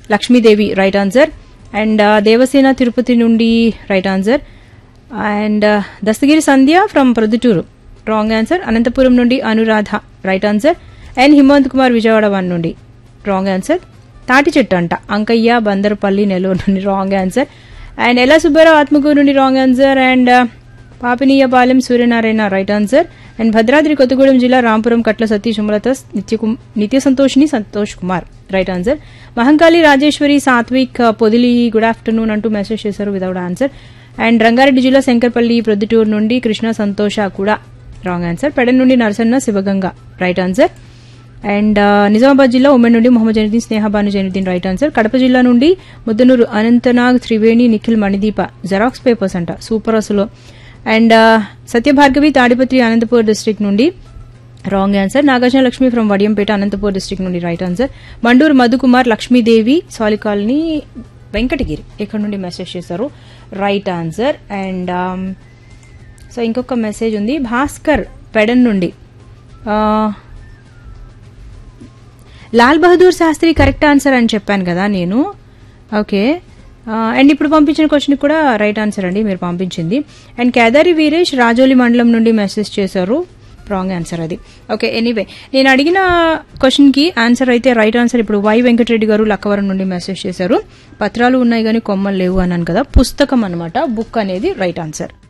Lakshmidevi right answer and Devasena Tirupati నుండి right answer and Dastagiri Sandhya from Proddatur wrong answer Anantapuram నుండి Anuradha right answer and Himanth Kumar Vijayawada one నుండి wrong answer తాటి చెట్టు అంట అంకయ్య బందరపల్లి నెల్లూరు నుండి రాంగ్ ఆన్సర్ అండ్ ఎల్లా సుబ్బారావు ఆత్మకూరు నుండి wrong answer and Papiniyapalem Suryanarayana right answer and Bhadradri Kothagudem జిల్లా రాంపురం కట్ల సతీష్ సుమలత నిత్య కుమ్- Nitya Santoshini Santosh Kumar right answer Mahankali Rajeshwari Satvik uh, Podili good afternoon అంటూ మెసేజ్ చేశారు వితౌట్ ఆన్సర్ అండ్ రంగారెడ్డి జిల్లా శంకర్పల్లి ప్రొద్దుటూరు నుండి కృష్ణ సంతోష కూడా రాంగ్ ఆన్సర్ పెడన్ నుండి Narasanna Sivaganga right answer and Nizamabad జిల్లా ఉమెన్ నుండి మొహమ్మద్ జైనుద్దీన్ స్నేహబాను జైనుద్దీన్ రైట్ ఆన్సర్ కడప జిల్లా నుండి ముద్దనూరు అనంతనాగ్ త్రివేణి నిఖిల్ మణిదీప జెరాక్స్ పేపర్స్ అంట సూపర్ అసలు అండ్ సత్యభార్గవి తాడిపత్రి అనంతపూర్ డిస్ట్రిక్ట్ నుండి wrong answer Nagarjuna Lakshmi from Vadiyampeta Anantapur district నుండి రైట్ ఆన్సర్ మండూరు మధుకుమార్ లక్ష్మీదేవి సాలికాలనీ వెంకటగిరి ఇక్కడ నుండి మెసేజ్ చేశారు రైట్ ఆన్సర్ అండ్ సో ఇంకొక మెసేజ్ ఉంది భాస్కర్ పెడన్ నుండి ఆ, లాల్ బహదూర్ శాస్త్రి కరెక్ట్ ఆన్సర్ అని చెప్పాను కదా నేను ఓకే ఆ, అండ్ ఇప్పుడు పంపించిన క్వశ్చన్ కూడా రైట్ ఆన్సర్ అండి మీరు పంపించింది అండ్ కేదారి వీరేష్ రాజోలి మండలం నుండి మెసేజ్ చేశారు రాంగ్ ఆన్సర్ అది ఓకే ఎనీవే నేను అడిగిన క్వశ్చన్ కి ఆన్సర్ అయితే రైట్ ఆన్సర్ ఇప్పుడు వై వెంకటరెడ్డి గారు లక్కవరం నుండి మెసేజ్ చేశారు పత్రాలు ఉన్నాయి కానీ కొమ్మలు లేవు అన్నాను కదా పుస్తకం అన్నమాట బుక్ అనేది రైట్ ఆన్సర్